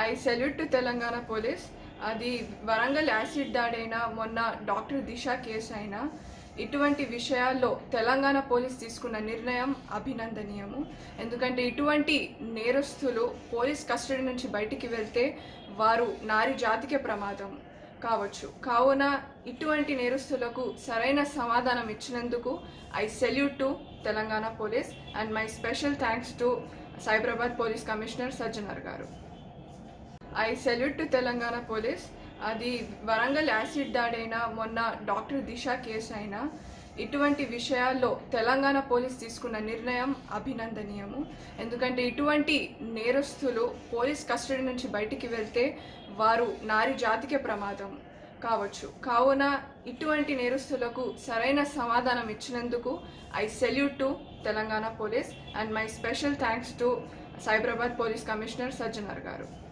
I salute to Telangana police అది Warangal acid దాడైనా మొన్న doctor దిశ case అయినా ఇటువంటి విషయాల్లో తెలంగాణ పోలీస్ తీసుకున్న నిర్ణయం అభినందనీయము ఎందుకంటే ఇటువంటి నేరస్తులు పోలీస్ కస్టడీ నుంచి బయటికి వెళ్తే వారు నారి జాతికే ప్రమాదం కావచ్చు కావున ఇటువంటి నేరస్తులకు సరైన సమాధానం ఇచ్చినందుకు I salute to Telangana police and my special thanks to Cyberabad police commissioner Sajjanar garu I salute to Telangana police అది వరంగల్ యాసిడ్ దాడైనా మొన్న డాక్టర్ దిశ కేసు అయినా ఇటువంటి విషయాల్లో తెలంగాణ పోలీస్ తీసుకున్న నిర్ణయం అభినందనీయము ఎందుకంటే ఇటువంటి నేరస్తులు పోలీస్ కస్టడీ నుంచి బయటికి వెళ్తే వారు నారి జాతికే ప్రమాదం కావచ్చు కావున ఇటువంటి నేరస్తులకు సరైన సమాధానం ఇచ్చినందుకు I salute to Telangana police and my special thanks to Cyberabad police commissioner Sajjanar గారు